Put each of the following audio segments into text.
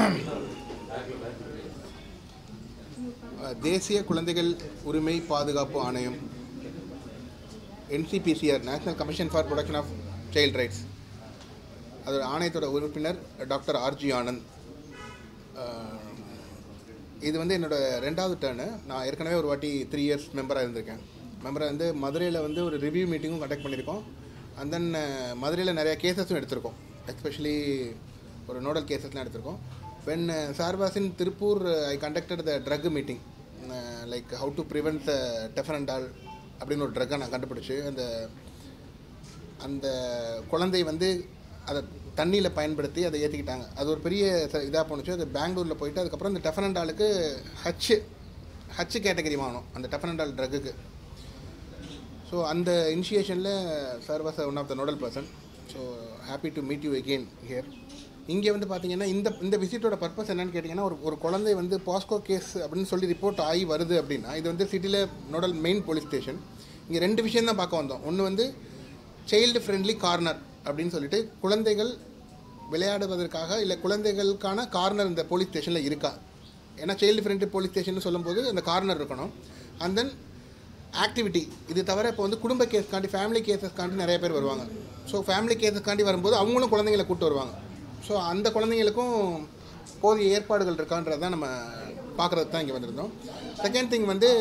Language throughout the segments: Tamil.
தேசிய குழந்தைகள் உரிமை பாதுகாப்பு ஆணையம் NCPCR national commission for protection of child rights அதோட ஆணையத்தோட உறுப்பினர் டாக்டர் ஆர்ஜி ஆனந்த் அஹ், இது வந்து என்னோட ரெண்டாவது டேர்னு நான் ஏற்கனவே ஒரு வாட்டி த்ரீ இயர்ஸ் மெம்பராக இருந்திருக்கேன் மெம்பராக வந்து மதுரையில் வந்து ஒரு ரிவ்யூ மீட்டிங்கும் கண்டக்ட் பண்ணியிருக்கோம் அண்ட் தென் மதுரையில் நிறைய கேசஸும் எடுத்திருக்கோம் எஸ்பெஷலி ஒரு நோடல் கேசஸ்லாம் எடுத்திருக்கோம் when sir was in Tiruppur I conducted the drug meeting like how to prevent the டெஃபரண்டால் அப்படின்னு ஒரு ட்ரக்கை நான் கண்டுபிடிச்சி அந்த அந்த குழந்தை வந்து அதை தண்ணியில் பயன்படுத்தி அதை ஏற்றிக்கிட்டாங்க அது ஒரு பெரிய இதாக போணுச்சு அது பெங்களூரில் போயிட்டு அதுக்கப்புறம் இந்த டெஃபனண்டாலுக்கு ஹச்சு ஹச்சு கேட்டகரி வாங்கணும் அந்த டெஃபனண்டால் ட்ரக்குக்கு ஸோ அந்த இனிஷியேஷனில் sir was one of the nodal person so happy to meet you again here இங்கே வந்து பார்த்தீங்கன்னா இந்த இந்த விசிட்டோட பர்பஸ் என்னன்னு கேட்டிங்கன்னா ஒரு ஒரு குழந்தை வந்து பாஸ்கோ கேஸ் அப்படின்னு சொல்லி ரிப்போர்ட் ஆகி வருது அப்படின்னா இது வந்து சிட்டியில் நோடல் மெயின் போலீஸ் ஸ்டேஷன் இங்கே ரெண்டு விஷயம் தான் பார்க்க வந்தோம் ஒன்று வந்து சைல்டு ஃப்ரெண்ட்லி கார்னர் அப்படின்னு சொல்லிட்டு குழந்தைகள் விளையாடுவதற்காக இல்லை குழந்தைகளுக்கான கார்னர் இந்த போலீஸ் ஸ்டேஷனில் இருக்கா ஏன்னா சைல்டு ஃப்ரெண்ட்லி போலீஸ் ஸ்டேஷன் சொல்லும்போது அந்த கார்னர் இருக்கணும் அண்ட் தென் ஆக்டிவிட்டி இது தவிர இப்போ வந்து குடும்ப கேஸ்க்காண்டி ஃபேமிலி கேசஸ்க்காண்டி நிறைய பேர் வருவாங்க ஸோ ஃபேமிலி கேசஸ்க்காண்டி வரும்போது அவங்களும் குழந்தைங்களை கூட்டு வருவாங்க ஸோ அந்த குழந்தைங்களுக்கும் போதிய ஏற்பாடுகள் இருக்கான்றது தான் நம்ம பார்க்குறது தான் இங்கே வந்திருந்தோம் செகண்ட் திங் வந்து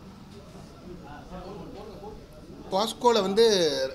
பாஸ்கோவில் வந்து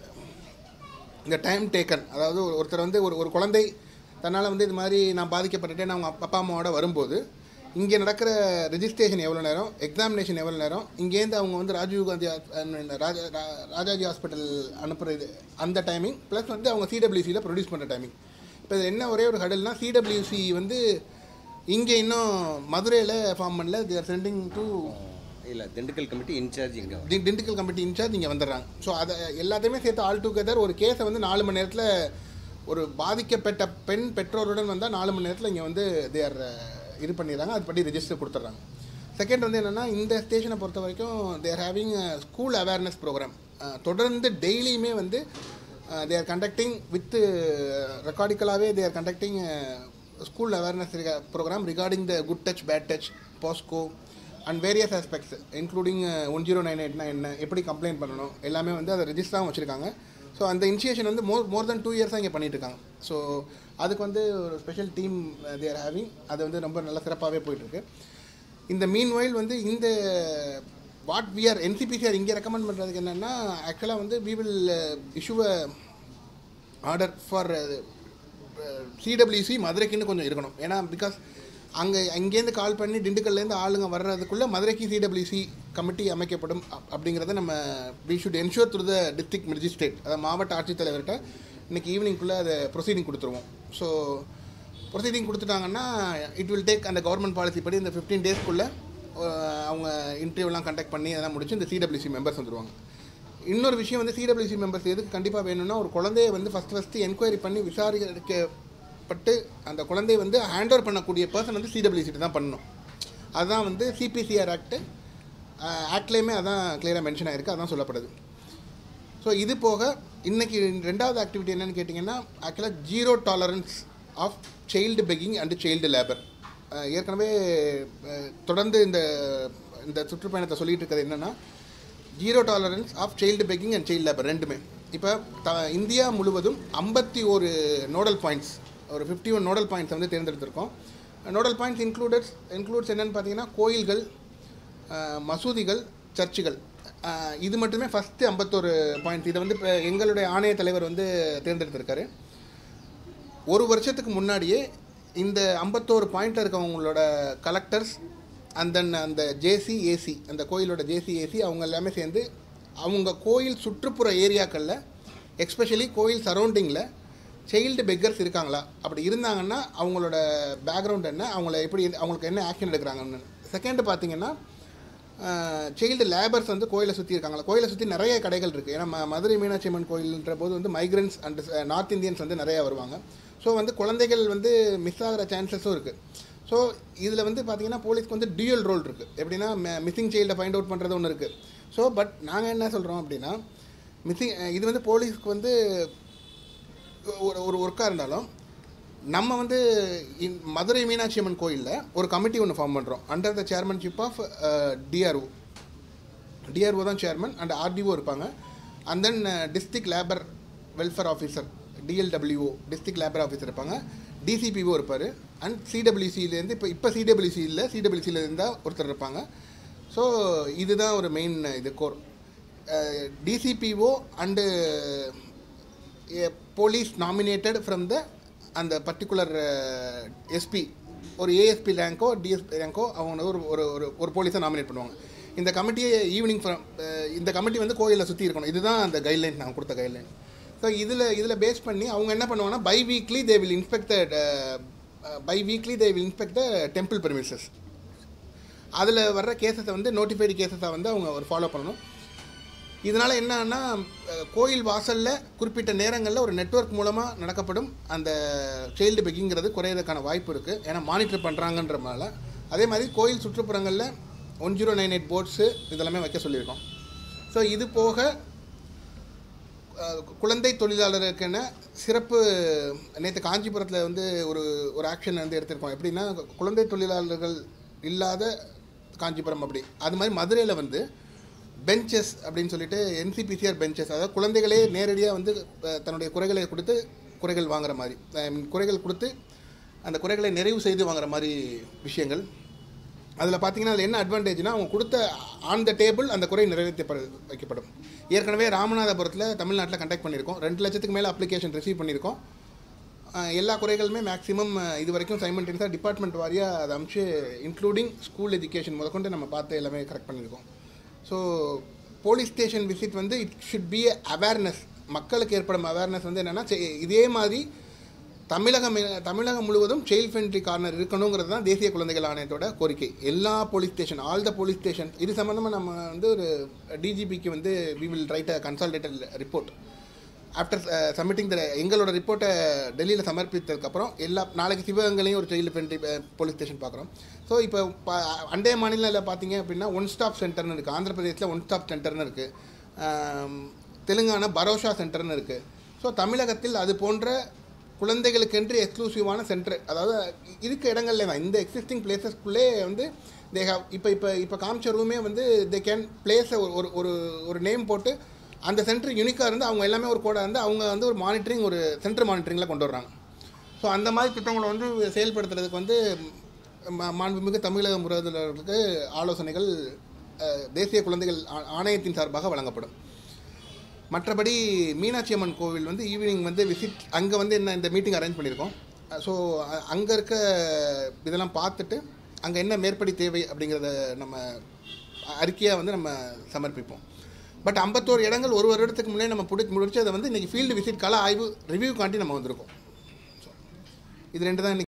இந்த டைம் டேக்கன் அதாவது ஒரு- ஒருத்தர் வந்து ஒரு ஒரு குழந்தை தன்னால் வந்து இது மாதிரி நான் பாதிக்கப்பட்டுட்டேன் அவங்க அப்பா அப்பா அம்மாவோட வரும்போது இங்கே நடக்கிற ரெஜிஸ்ட்ரேஷன் எவ்வளோ நேரம் எக்ஸாமினேஷன் எவ்வளோ நேரம் இங்கேருந்து அவங்க வந்து ராஜீவ் காந்தி ஹாஸ்- அஹ் ராஜா ரா- ராஜாஜி ஹாஸ்பிட்டல் அனுப்புறது அந்த டைமிங் ப்ளஸ் வந்து அவங்க சிடபிள்யூசியில் ப்ரொடியூஸ் பண்ணுற டைமிங் இப்போ இது என்ன ஒரே ஒரு ஹடல்னா சிடபிள்யூசி வந்து இங்கே இன்னும் மதுரையில் ஃபார்ம் பண்ணல தேர் சென்டிங் டு இல்லை திண்டுக்கல் கமிட்டி இன்சார்ஜ் இங்கே தி- திண்டுக்கல் கமிட்டி இன்சார்ஜ் இங்கே வந்துடுறாங்க ஸோ அதை எல்லாத்தையுமே சேர்த்து ஆல் டுகெதர் ஒரு கேஸை வந்து நாலு மணி நேரத்தில் ஒரு பாதிக்கப்பட்ட பெண் பெற்றோருடன் வந்தால் நாலு மணி நேரத்தில் இங்கே வந்து தேர் இது பண்ணிடுறாங்க அதுபடி ரெஜிஸ்டர் கொடுத்துட்றாங்க செகண்ட் வந்து என்னென்னா இந்த ஸ்டேஷனை பொறுத்த வரைக்கும் they're having school awareness program தொடர்ந்து டெய்லியுமே வந்து தேர் கண்டக்டிங் வித் ரெக்கார்டிக்கலாகவே they're conducting school awareness program regarding the good touch bad touch POCSO and various aspects including one zero nine எயிட்னா என்ன எப்படி கம்ப்ளைண்ட் பண்ணணும் எல்லாமே வந்து அதை ரெஜிஸ்டராகவும் வச்சுருக்காங்க ஸோ அந்த இனிஷியேஷன் வந்து மோர் மோர் தென் டூ இயர்ஸாக இங்கே பண்ணிட்டு இருக்காங்க ஸோ அதுக்கு வந்து ஒரு ஸ்பெஷல் டீம் தேர் ஹேவிங் அது வந்து ரொம்ப நல்ல சிறப்பாகவே போயிட்டுருக்கு இந்த மீன் வயல் வந்து இந்த வாட் வி ஆர் என்சிபிசிஆர் இங்கே ரெக்கமெண்ட் பண்ணுறதுக்கு என்னென்னா ஆக்சுவலாக வந்து we will issue order for CWC மதுரைக்குன்னு கொஞ்சம் இருக்கணும் ஏன்னா பிகாஸ் அங்கே அங்கேருந்து கால் பண்ணி திண்டுக்கல்லேருந்து ஆளுங்க வர்றதுக்குள்ளே மதுரைக்கு சிடபிள்யூசி கமிட்டி அமைக்கப்படும் அப்- அப்படிங்கிறத நம்ம we should ensure through the district magistrate அதாவது மாவட்ட ஆட்சித்தலைவர்கிட்ட இன்னைக்கு ஈவினிங்குள்ளே அதை ப்ரொசீடிங் கொடுத்துருவோம் ஸோ ப்ரொசீடிங் கொடுத்துட்டாங்கன்னா இட் வில் டேக் அந்த கவர்மெண்ட் பாலிசி படி இந்த ஃபிஃப்டீன் டேஸ்க்குள்ளே அவங்க இன்டர்வியூலாம் கண்டக்ட் பண்ணி அதெல்லாம் முடிச்சு இந்த சிடபிள்யூசி மெம்பர்ஸ் வந்துருவாங்க இன்னொரு விஷயம் வந்து சிடபிள்யூசி மெம்பர்ஸ் எதுக்கு கண்டிப்பாக வேணும்னா ஒரு குழந்தைய வந்து ஃபஸ்ட் ஃபஸ்ட்டு என்கொயரி பண்ணி விசாரிக்கப்பட்டு அந்த குழந்தைய வந்து ஹேண்ட் ஓவர் பண்ணக்கூடிய பர்சன் வந்து சிடபிள்யூசி தான் பண்ணணும் அதுதான் வந்து சிபிசிஆர் ஆக்ட் ஆக்ட்லேயுமே அதான் கிளியராக மென்ஷன் ஆயிருக்கு அதான் சொல்லப்படுது ஸோ இது போக இன்னைக்கு ரெண்டாவது ஆக்டிவிட்டி என்னன்னு கேட்டிங்கன்னா ஆக்சுவலாக zero tolerance of child begging and child labour ஏற்கனவே அஹ், தொடர்ந்து இந்த இந்த சுற்றுப்பயணத்தை சொல்லிட்டு இருக்கிறது என்னென்னா zero tolerance of child begging and child labour ரெண்டுமே இப்போ த இந்தியா முழுவதும் ஐம்பத்தி ஒரு நோடல் பாயிண்ட்ஸ் ஒரு ஃபிஃப்டி ஒன் நோடல் பாயிண்ட்ஸ் வந்து தேர்ந்தெடுத்திருக்கோம் நோடல் பாயிண்ட்ஸ் இன்க்ளூடட் இன்க்ளூட்ஸ் என்னென்னு பார்த்தீங்கன்னா கோயில்கள் அஹ், மசூதிகள் சர்ச்சுகள் அஹ், இது மட்டுமே ஃபஸ்ட்டு ஐம்பத்தோரு பாயிண்ட்ஸ் இதை வந்து இப்போ எங்களுடைய ஆணைய தலைவர் வந்து தேர்ந்தெடுத்திருக்காரு ஒரு வருஷத்துக்கு முன்னாடியே இந்த ஐம்பத்தோரு பாயிண்டில் இருக்கவங்களோட கலெக்டர்ஸ் அண்ட் தென் அந்த ஜேசி ஏசி அந்த கோயிலோட ஜேசி ஏசி அவங்க எல்லாமே சேர்ந்து அவங்க கோயில் சுற்றுப்புற ஏரியாக்களில் எக்ஸ்பெஷலி கோயில் சரௌண்டிங்கில் சைல்டு பெக்கர்ஸ் இருக்காங்களா அப்படி இருந்தாங்கன்னா அவங்களோட பேக்ரவுண்ட் என்ன அவங்கள எப்படி அவங்களுக்கு என்ன ஆக்ஷன் எடுக்கிறாங்கன்னு செகண்ட் பார்த்தீங்கன்னா சைல்டு லேபர்ஸ் வந்து கோயிலை சுற்றி இருக்காங்களா கோயிலை சுற்றி நிறைய கடைகள் இருக்குது ஏன்னா ம- மதுரை மீனாட்சி அம்மன் கோயில்ன்ற போது வந்து மைக்ரன்ஸ் அண்ட் நார்த் இந்தியன்ஸ் வந்து நிறையா வருவாங்க ஸோ வந்து குழந்தைகள் வந்து மிஸ் ஆகிற சான்சஸும் இருக்குது ஸோ இதில் வந்து பார்த்தீங்கன்னா போலீஸ்க்கு வந்து டியூயல் ரோல் இருக்குது எப்படின்னா மிஸ்ஸிங் சைல்டை ஃபைண்ட் அவுட் பண்ணுறது ஒன்று இருக்குது ஸோ பட் நாங்கள் என்ன சொல்கிறோம் அப்படின்னா மிஸ்ஸிங் இது வந்து போலீஸ்க்கு வந்து ஒரு ஒரு ஒர்க்காக இருந்தாலும் நம்ம வந்து இன் மதுரை மீனாட்சி அம்மன் கோயிலில் ஒரு கமிட்டி ஒன்று ஃபார்ம் பண்ணுறோம் under the chairmanship of DRO DRO தான் சேர்மன் அண்ட் ஆர்டிஓ இருப்பாங்க and then district labour welfare officer DLWO district labour officer இருப்பாங்க டிசிபிஓ இருப்பார் அண்ட் சிடபிள்யூசியிலேருந்து இப்போ இப்போ சிடபிள்யூசியில் சிடபிள்யூசியில் இருந்தால் ஒருத்தர் இருப்பாங்க ஸோ இதுதான் ஒரு மெயின் இது core DCPO and police nominated from the அந்த பர்டிகுலர் எஸ்பி ஒரு ஏஎஸ்பி ரேங்கோ டிஎஸ்பி ரேங்கோ அவங்க ஒரு ஒரு ஒரு ஒரு போலீஸை நாமினேட் பண்ணுவாங்க இந்த கமிட்டியை ஈவினிங் இந்த கமிட்டி வந்து கோயிலில் சுற்றி இருக்கணும் இதுதான் அந்த கைட்லைன் நான் கொடுத்த கைட்லைன் ஸோ இதில் இதில் பேஸ் பண்ணி அவங்க என்ன பண்ணுவாங்கன்னா biweekly they will inspect the biweekly they will inspect the temple premises அதில் வர்ற கேசஸை வந்து நோட்டிஃபைடு கேசஸை வந்து அவங்க ஒரு ஃபாலோ பண்ணணும் இதனால் என்னன்னா அஹ், கோயில் வாசலில் குறிப்பிட்ட நேரங்களில் ஒரு நெட்வொர்க் மூலமாக நடக்கப்படும் அந்த சைல்டு பெக்கிங்கிறது குறையிறதுக்கான வாய்ப்பு இருக்குது ஏன்னா மானிட்டர் பண்ணுறாங்கன்றனால அதே மாதிரி கோயில் சுற்றுப்புறங்களில் one zero nine eight boards இதெல்லாமே வைக்க சொல்லியிருக்கோம் ஸோ இது போக அஹ், குழந்தை தொழிலாளருக்கென சிறப்பு நேற்று காஞ்சிபுரத்தில் வந்து ஒரு ஒரு ஆக்ஷன் வந்து எடுத்திருக்கோம் எப்படின்னா குழந்தை தொழிலாளர்கள் இல்லாத காஞ்சிபுரம் அப்படி அது மாதிரி மதுரையில் வந்து பெஞ்சஸ் அப்படின்னு சொல்லிட்டு என்சிபிசிஆர் பெஞ்சஸ் அதாவது குழந்தைகளே நேரடியாக வந்து அஹ், தன்னுடைய குறைகளை கொடுத்து குறைகள் வாங்குற மாதிரி I mean, குறைகள் கொடுத்து அந்த குறைகளை நிறைவு செய்து வாங்குற மாதிரி விஷயங்கள் அதில் பார்த்தீங்கன்னா அதில் என்ன அட்வான்டேஜ்னா அவங்க கொடுத்த ஆன் த டேபிள் அந்த குறை நிறைவேற்றப்பட வைக்கப்படும் ஏற்கனவே ராமநாதபுரத்தில் தமிழ்நாட்டில் கண்டக்ட் பண்ணியிருக்கோம் ரெண்டு லட்சத்துக்கு மேலே அப்ளிகேஷன் ரிசீவ் பண்ணியிருக்கோம் அஹ் எல்லா குறைகளுமே மேக்ஸிமம் இது வரைக்கும் சைமல்டேனியஸாக டிபார்ட்மெண்ட் வாரியாக அதை அமிச்சு இன்க்ளூடிங் ஸ்கூல் எஜுகேஷன் முதற்கொண்டு நம்ம பார்த்து எல்லாமே கரெக்ட் பண்ணியிருக்கோம் ஸோ போலீஸ் ஸ்டேஷன் விசிட் வந்து இட் ஷுட் பி அவேர்னஸ் மக்களுக்கு ஏற்படும் அவேர்னஸ் வந்து என்னென்னா இதே மாதிரி தமிழகம் தமிழகம் முழுவதும் சைல்ட் ஃப்ரெண்ட்லி கார்னர் இருக்கணுங்கிறது தான் தேசிய குழந்தைகள் ஆணையத்தோட கோரிக்கை எல்லா police station all the police station இது சம்மந்தமாக நம்ம வந்து ஒரு டிஜிபிக்கு வந்து we will write a consolidated report after submitting the எங்களோட ரிப்போர்ட்டை டெல்லியில் சமர்ப்பித்ததுக்கப்புறம் எல்லா நாளைக்கு சிவகங்கையிலையும் ஒரு சைல்டு ஃப்ரெண்ட்லி போலீஸ் ஸ்டேஷன் பார்க்குறோம் ஸோ இப்போ ப- அண்டைய மாநிலத்தில் பார்த்தீங்க அப்படின்னா ஒன் ஸ்டாப் சென்டர்னு இருக்குது ஆந்திர பிரதேசில் ஒன் ஸ்டாப் சென்டர்னு இருக்குது தெலுங்கானா பரோஷா சென்டர்னு இருக்குது ஸோ தமிழகத்தில் அது போன்ற குழந்தைகளுக்கென்று எக்ஸ்க்ளூசிவான சென்டர் அதாவது இருக்க இடங்கள்ல தான் இந்த எக்ஸிஸ்டிங் பிளேசஸ்க்குள்ளே வந்து தே ஹாவ் இப்போ இப்போ இப்போ காமிச்ச ரூமே வந்து தே கேன் பிளேஸை ஒரு ஒரு ஒரு நேம் போட்டு அந்த சென்டர் யூனிக்காக இருந்து அவங்க எல்லாமே ஒரு கோடாக இருந்து அவங்க வந்து ஒரு மானிட்டரிங் ஒரு சென்டர் மானிட்டரிங்கில் கொண்டு வர்றாங்க ஸோ அந்த மாதிரி திட்டங்களை வந்து செயல்படுத்துறதுக்கு வந்து ம- மாண்புமிகு தமிழக முதல்வர்களுக்கு ஆலோசனைகள் அஹ், தேசிய குழந்தைகள் ஆ- ஆணையத்தின் சார்பாக வழங்கப்படும் மற்றபடி மீனாட்சி அம்மன் கோவில் வந்து ஈவினிங் வந்து விசிட் அங்கே வந்து என்ன இந்த மீட்டிங் அரேஞ்ச் பண்ணியிருக்கோம் ஸோ அங்கே இருக்க இதெல்லாம் பார்த்துட்டு அங்கே என்ன மேற்படி தேவை அப்படிங்கிறத நம்ம அறிக்கையாக வந்து நம்ம சமர்ப்பிப்போம் பட் ஐம்பத்தோரு இடங்கள் ஒரு வருடத்துக்கு முன்னே நம்ம பிடிச்சி முடிச்சதை வந்து இன்றைக்கி ஃபீல்டு விசிட் கள ஆய்வு ரிவ்யூ காண்டி நம்ம வந்திருக்கோம் So, இது ரெண்டு தான் இன்னைக்கு